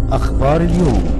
أخبار اليوم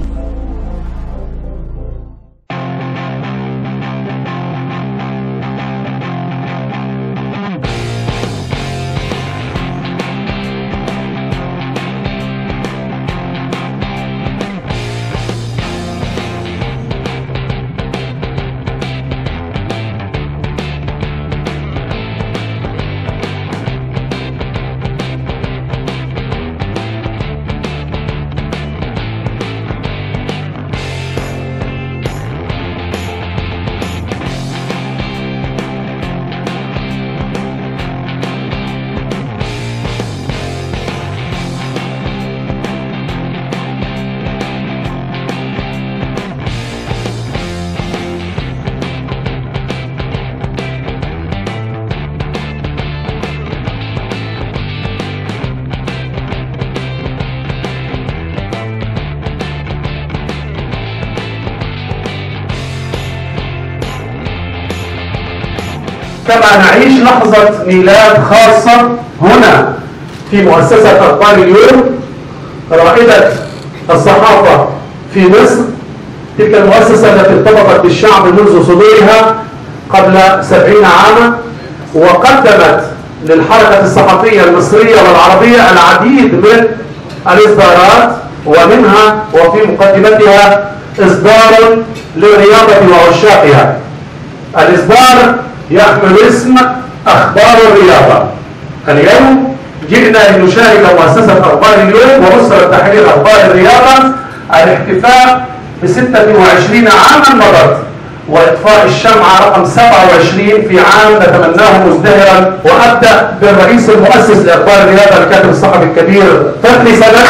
كما نعيش لحظة ميلاد خاصة هنا في مؤسسة أخبار اليوم رائدة الصحافة في مصر تلك المؤسسة التي ارتبطت بالشعب منذ صدورها قبل سبعين عاما وقدمت للحركة الصحفية المصرية والعربية العديد من الإصدارات ومنها وفي مقدمتها إصدار للرياضة وعشاقها الإصدار يحمل اسم أخبار الرياضة اليوم جئنا لنشارك مؤسسة أخبار اليوم وأسرة تحرير أخبار الرياضة الاحتفاء ب 26 عاما مضت وإطفاء الشمعة رقم 27 في عام نتمناه مزدهرا وأبدأ بالرئيس المؤسس لأخبار الرياضة الكاتب الصحفي الكبير طفلي سند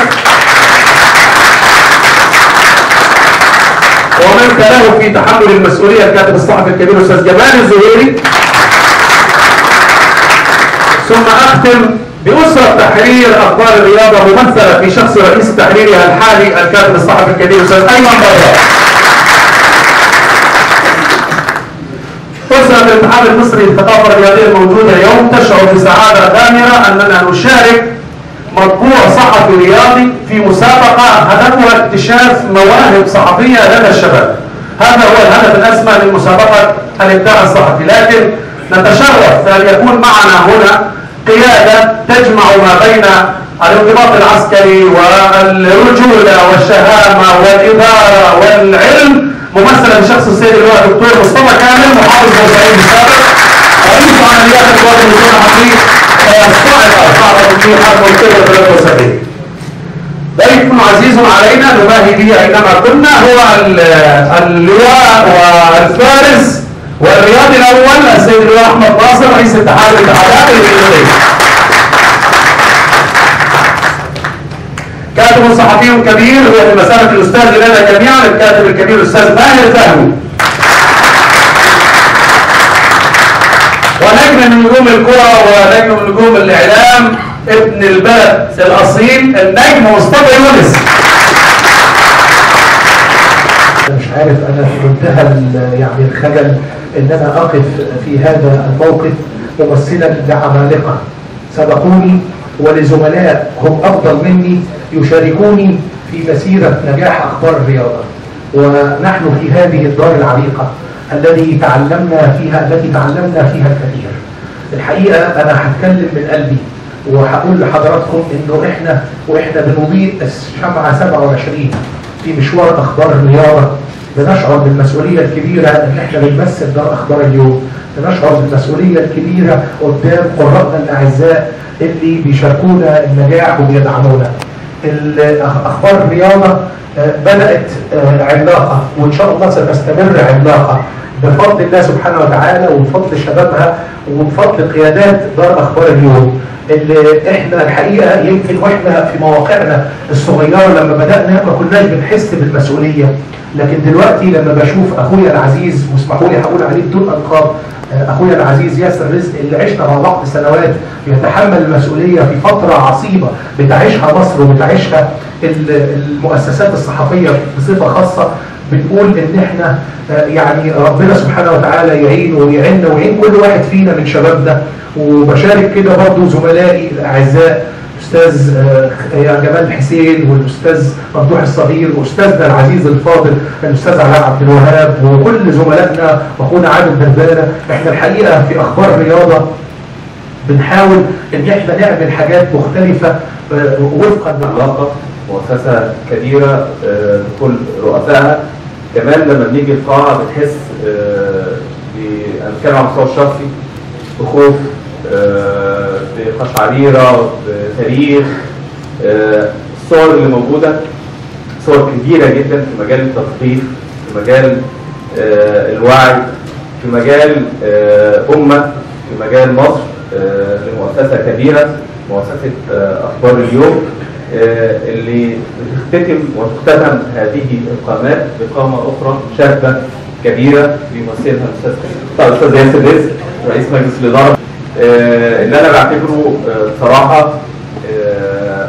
ومن له في تحمل المسؤولية الكاتب الصحفي الكبير أستاذ جمال الزهيري ثم أختم بأسرة تحرير أخبار الرياضة ممثلة في شخص رئيس تحريرها الحالي الكاتب الصحفي الكبير أستاذ أيمن بيضاء أسرة الاتحاد المصري للثقافة الرياضية الموجودة اليوم تشعر بسعادة غامرة أننا نشارك مطبوع صحفي رياضي في مسابقة هدفها اكتشاف مواهب صحفية لدى الشباب هذا هو الهدف الأسمى لمسابقة الإبداع الصحفي لكن نتشرف أن يكون معنا هنا قيادة تجمع ما بين الانضباط العسكري والرجولة والشهامة والإدارة والعلم ممثلا بشخص السيد اللواء الدكتور مصطفى كامل محافظ بورسعيد السابق رئيس عمليات القوات المسلحة في الصاعقة صاعقة في حرب اكتوبر 73 ضيف عزيز علينا نباهي به اينما كنا هو اللواء والفارس والرياضي الاول السيد اللواء احمد ناصر رئيس اتحاد الاتحادات الرياضيه كاتب صحفي كبير هو في مسافه الاستاذ لنا جميعا الكاتب الكبير الاستاذ ماهر فهمي ونجم من نجوم الكرة ونجم من نجوم الإعلام ابن البلد الأصيل النجم مصطفى يونس مش عارف انا في منتهى يعني الخجل ان انا اقف في هذا الموقف ممثلا لعمالقه سبقوني ولزملاء هم افضل مني يشاركوني في مسيره نجاح اخبار الرياضه ونحن في هذه الدار العريقه الذي تعلمنا فيها التي تعلمنا فيها الكثير الحقيقه انا هتكلم من قلبي وهقول لحضراتكم انه احنا واحنا بنضيء الشمعة 27 في مشوار اخبار الرياضة بنشعر بالمسؤولية الكبيرة ان احنا بنمثل دار اخبار اليوم بنشعر بالمسؤولية الكبيرة قدام قراءنا الاعزاء اللي بيشاركونا النجاح وبيدعمونا اخبار الرياضة بدأت عملاقة وان شاء الله ستستمر عملاقة بفضل الله سبحانه وتعالى وبفضل شبابها وبفضل قيادات دار اخبار اليوم اللي احنا الحقيقه يمكن واحنا في مواقعنا الصغيره لما بدانا ما كناش بنحس بالمسؤوليه لكن دلوقتي لما بشوف اخويا العزيز واسمحوا لي هقول عليه بدون القاب اخويا العزيز ياسر رزق اللي عشنا مع بعض سنوات يتحمل المسؤوليه في فتره عصيبه بتعيشها مصر وبتعيشها المؤسسات الصحفيه بصفه خاصه بنقول ان احنا يعني ربنا سبحانه وتعالى يعينه ويعيننا ويعين كل واحد فينا من شبابنا وبشارك كده برضه زملائي الاعزاء الاستاذ آه، يا جمال حسين والاستاذ ممدوح الصغير واستاذنا العزيز الفاضل الاستاذ علاء عبد الوهاب وكل زملائنا واخونا عادل بردانه احنا الحقيقه في اخبار الرياضه بنحاول ان احنا نعمل حاجات مختلفه آه، وفقا مع علاقة مؤسسة كبيرة آه، بكل رؤسائها كمان لما بنيجي القاعة بتحس آه، ب- أنا بتكلم على المستوى الشخصي بخوف آه، بقشعريرة بتاريخ آه، الصور اللي موجودة صور كبيرة جدا في مجال التثقيف في مجال آه، الوعي في مجال آه، أمة في مجال مصر آه، لمؤسسة كبيرة مؤسسة آه، أخبار اليوم آه، اللي بتختتم وتختتم هذه القامات بقامة أخرى شابة كبيرة بيمثلها الأستاذ طبعا الأستاذ ياسر رزق رئيس مجلس الإدارة آه، اللي أنا بعتبره آه، بصراحة آه،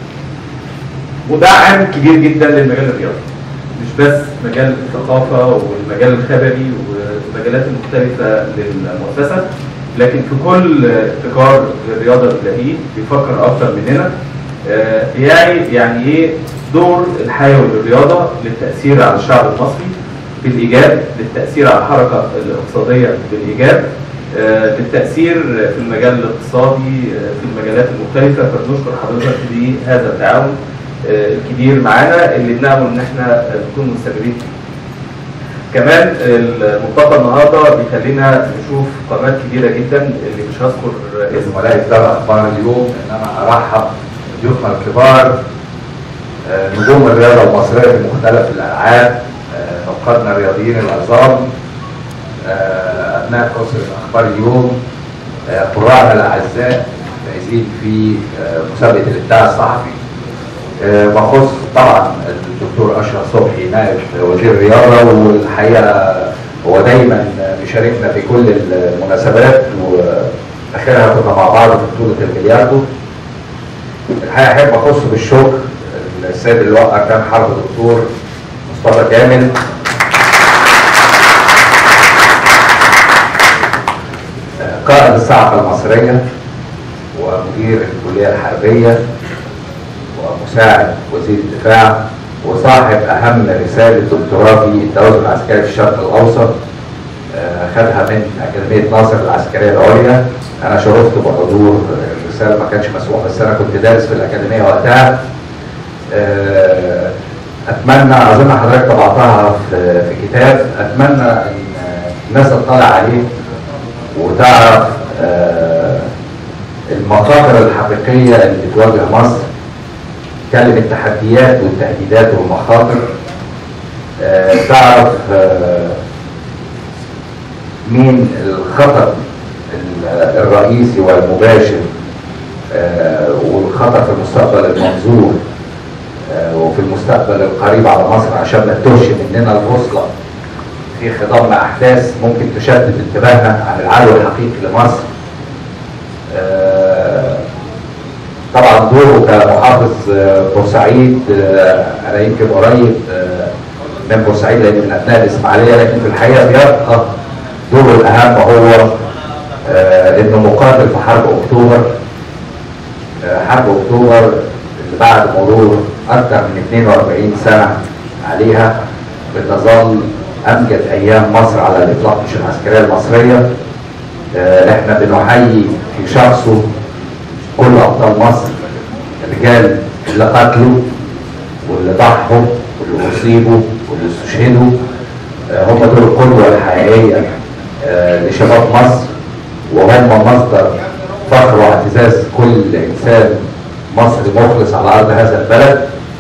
مدعم كبير جدا للمجال الرياضي مش بس مجال الثقافة والمجال الخبري والمجالات المختلفة للمؤسسة لكن في كل ابتكار للرياضة بتلاقيه بيفكر أكتر مننا آه، يعني يعني إيه دور الحيوي للرياضة للتأثير على الشعب المصري بالإيجاب للتأثير على الحركة الاقتصادية بالإيجاب آه، للتأثير في المجال الاقتصادي آه، في المجالات المختلفة فبنشكر حضرتك لهذا التعاون آه، الكبير معانا اللي بنعمل ان احنا آه، نكون مستمرين فيه. كمان الملتقى النهارده بيخلينا نشوف قامات كبيره جدا اللي مش هذكر اسم زملائي في دار اخبار اليوم ان انا ارحب بضيوفنا الكبار آه، نجوم الرياضه المصريه في مختلف الالعاب آه، نقادنا الرياضيين العظام آه، ابناء اسره اخبار اليوم آه، قراءنا الاعزاء فايزين في آه، مسابقه الابداع الصحفي آه، بخص طبعا الدكتور اشرف صبحي نائب وزير الرياضه والحقيقه هو دايما بيشاركنا في كل المناسبات واخرها كنا مع بعض في بطوله البلياردو الحقيقه احب اخص بالشكر السيد اللي وقع كان حرب الدكتور مصطفى كامل آه، قائد الصحافه المصريه ومدير الكليه الحربيه ومساعد وزير الدفاع وصاحب اهم رساله دكتوراه في التوازن العسكري في الشرق الاوسط آه، خدها من اكاديميه ناصر العسكريه العليا انا شرفت بحضور الرساله ما كانش مسموح بس انا كنت دارس في الاكاديميه وقتها آه، اتمنى اظن حضرتك طبعتها في في كتاب اتمنى ان الناس تطلع عليه وتعرف آه، المخاطر الحقيقيه اللي بتواجه مصر تتكلم التحديات والتهديدات والمخاطر آه، تعرف آه، مين الخطر ال- الرئيسي والمباشر آه، والخطر في المستقبل المنظور آه، وفي المستقبل القريب على مصر عشان ما تتوهش مننا البوصله في خضم احداث ممكن تشتت انتباهنا عن العدو الحقيقي لمصر آه، طبعا دوره كمحافظ آه، بورسعيد آه، انا يمكن قريب آه، من بورسعيد لان من ابناء الاسماعيليه لكن في الحقيقه بيبقى دوره الاهم هو آه، انه مقاتل في حرب اكتوبر آه، حرب اكتوبر اللي بعد مرور اكثر من 42 سنه عليها بتظل امجد ايام مصر على الاطلاق مش العسكريه المصريه آه، احنا بنحيي في شخصه كل ابطال مصر الرجال اللي قتلوا واللي ضحوا واللي اصيبوا واللي استشهدوا آه، هم دول القدوه الحقيقيه آه، لشباب مصر وهم مصدر فخر واعتزاز كل انسان مصري مخلص على ارض هذا البلد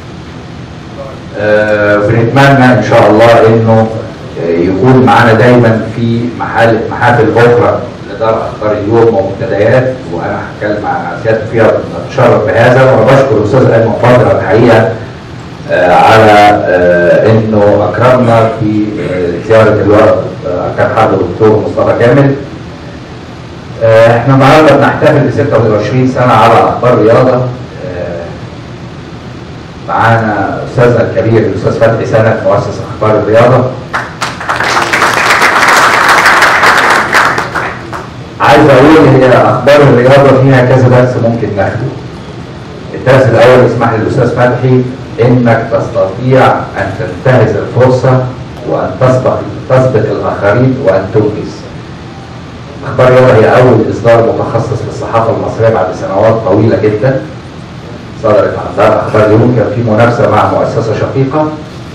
آه، بنتمنى ان شاء الله انه آه، يكون معانا دايما في محل محافل اخرى لدار اخبار اليوم ومنتديات وانا هتكلم مع سيادتك فيها بتشرف بهذا وانا بشكر الاستاذ ايمن بدر الحقيقه آه، على آه، انه اكرمنا في آه، زياره الوفد آه، كان حضر الدكتور مصطفى كامل آه، احنا النهارده بنحتفل ب 26 سنه على اخبار رياضه آه، معانا استاذنا الكبير الاستاذ فتحي سند مؤسس اخبار الرياضه عايز اقول هي اخبار الرياضه فيها كذا درس ممكن ناخده الدرس الاول اسمح لي الاستاذ فتحي انك تستطيع ان تنتهز الفرصه وان تسبق تسبق الاخرين وان تنجز. اخبار رياضه هي اول اصدار متخصص في الصحافه المصريه بعد سنوات طويله جدا. صدرت عن دار اخبار اليوم كان في منافسه مع مؤسسه شقيقه.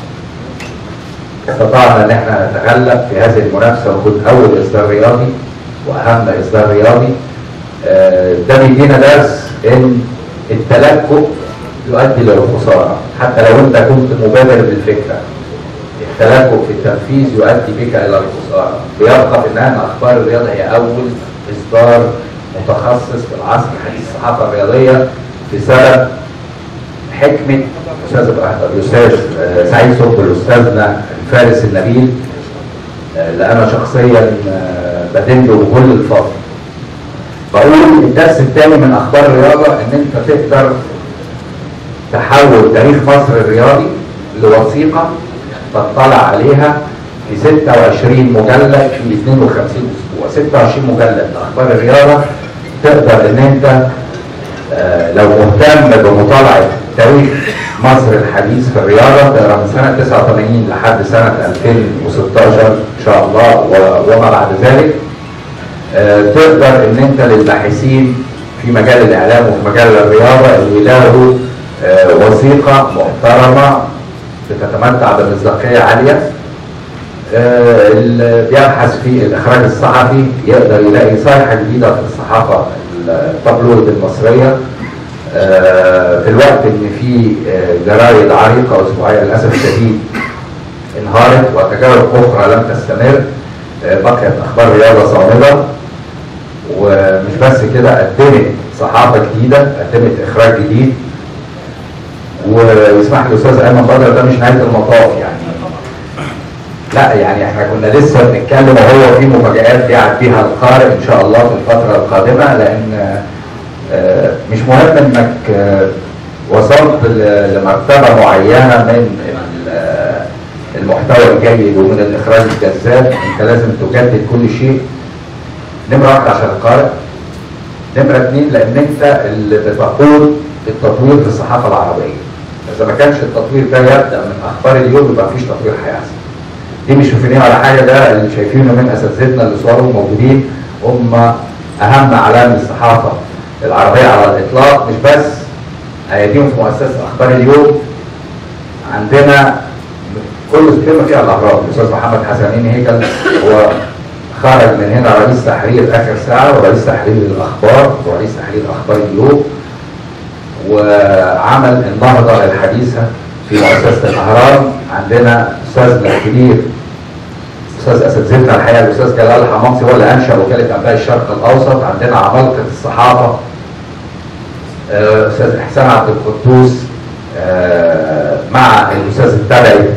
استطعنا ان احنا نتغلب في هذه المنافسه ونكون اول اصدار رياضي واهم اصدار رياضي. آه، ده بيدينا درس ان التلكؤ يؤدي للخساره حتى لو انت كنت مبادر بالفكره التلكؤ في التنفيذ يؤدي بك الى الخساره ويبقى في النهايه ان اخبار الرياضه هي اول اصدار متخصص في العصر الحديث الصحافه الرياضيه بسبب حكمه الاستاذ ابراهيم الاستاذ آه، سعيد سبل استاذنا الفارس النبيل آه، اللي انا شخصيا آه، بدين له كل الفضل بقول الدرس الثاني من اخبار الرياضه ان انت تقدر تحول تاريخ مصر الرياضي لوثيقه تطلع عليها في 26 مجلد في 52 اسبوع 26 مجلد اخبار الرياضه تقدر ان انت آه، لو مهتم بمطالعه تاريخ مصر الحديث في الرياضه تقرا من سنه 89 لحد سنه 2016 ان شاء الله و- وما بعد ذلك آه، تقدر ان انت للباحثين في مجال الاعلام وفي مجال الرياضه اللي يلاقوا آه، وثيقه محترمه بتتمتع بمصداقيه عاليه آه، اللي بيبحث في الاخراج الصحفي يقدر يلاقي صيحه جديده في الصحافه التابلويد المصريه آه، في الوقت ان في آه، جرايد عريقه واسبوعيه للاسف الشديد انهارت وتجارب اخرى لم تستمر آه، بقيت اخبار رياضه صامده ومش بس كده قدمت صحافه جديده قدمت اخراج جديد ويسمح لي الاستاذ ايمن بدر ده مش نهايه المطاف يعني لا يعني احنا كنا لسه بنتكلم وهو في مفاجآت بيعد بيها القارئ ان شاء الله في الفتره القادمه لان آه، مش مهم انك آه، وصلت ل- لمرتبه معينه من ال- آه، المحتوى الجيد ومن الاخراج الجذاب انت لازم تجدد كل شيء نمره واحد عشان القارئ نمره اثنين لان انت اللي بتقود التطوير في الصحافه العربيه اذا ما كانش التطوير ده يبدا من اخبار اليوم يبقى مفيش تطوير هيحصل دي مش شوفينيه ولا حاجه ده اللي شايفينه من اساتذتنا اللي صورهم موجودين هم اهم علام الصحافه العربيه على الاطلاق مش بس ايديهم في مؤسسه اخبار اليوم عندنا كل كلمه فيها الاهرام الاستاذ محمد حسنين هيكل هو خرج من هنا رئيس تحرير اخر ساعه ورئيس تحرير الاخبار ورئيس تحرير اخبار اليوم وعمل النهضه الحديثه في مؤسسه الاهرام عندنا استاذنا الكبير استاذ اساتذتنا الحقيقه الاستاذ جلال حمامسي هو اللي انشا وكاله انباء الشرق الاوسط عندنا عمالقه الصحافه آه، استاذ احسان عبد القدوس آه، مع الاستاذ التبعي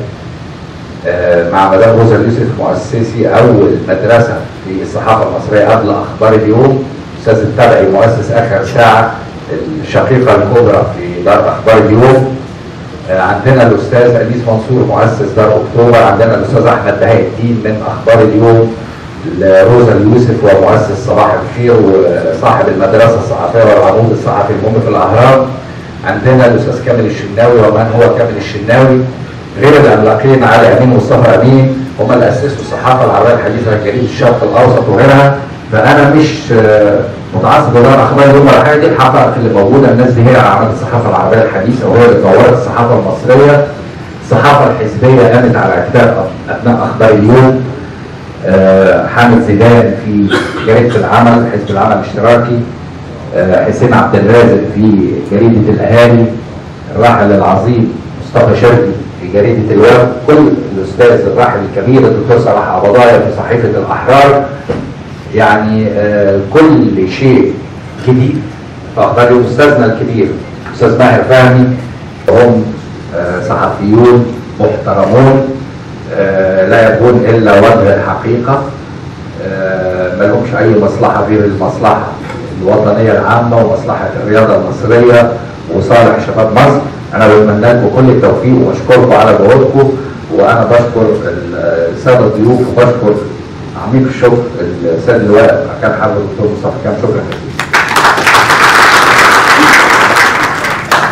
آه، مع مدام روزا اليوسف مؤسسي اول مدرسه في الصحافه المصريه قبل اخبار اليوم استاذ التبعي مؤسس اخر ساعه الشقيقه الكبرى في دار اخبار اليوم آه، عندنا الاستاذ انيس منصور مؤسس دار اكتوبر عندنا الاستاذ احمد بهاء الدين من اخبار اليوم روزا اليوسف ومؤسس صباح الخير وصاحب المدرسه الصحفيه والعمود الصحفي المهم في الاهرام عندنا الاستاذ كامل الشناوي ومن هو كامل الشناوي غير العملاقين علي امين ومصطفى امين هم اللي اسسوا الصحافه العربيه الحديثه جريده الشرق الاوسط وغيرها فانا مش آه، متعصب ولا اخبار اليوم ولا حاجه دي الحقائق اللي موجوده الناس دي هي عملت الصحافه العربيه الحديثه وهي اللي طورت الصحافه المصريه الصحافه الحزبيه قامت على اكتاف ابناء اخبار اليوم آه، حامد زيدان في جريده العمل حزب العمل الاشتراكي آه، حسين عبد الرازق في جريده الاهالي الراحل العظيم مصطفى شرقي في جريده الوفد كل الاستاذ الراحل الكبير الدكتور صلاح عبضايا في صحيفه الاحرار يعني آه، كل شيء جديد فاخبار اليوم استاذنا الكبير استاذ ماهر فهمي هم آه، صحفيون محترمون آه، لا يكون الا وجه الحقيقه آه، ما لهمش اي مصلحه غير المصلحه الوطنيه العامه ومصلحه الرياضه المصريه وصالح شباب مصر انا بتمنى لكم كل التوفيق واشكركم على جهودكم وانا بشكر الساده الضيوف وبشكر عميق الشكر السيد اللواء كان حضرتك الدكتور مصطفى كام شكرا جزيلا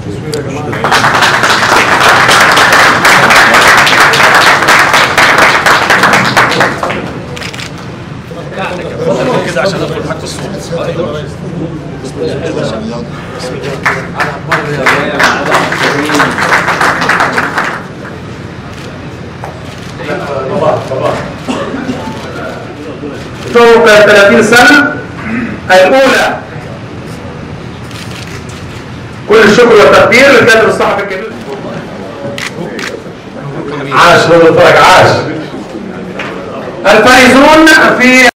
فوق 30 سنة الأولى كل الشكر والتقدير للكاتب الصحفي الكبير عاش لو اتفرج عاش الفائزون في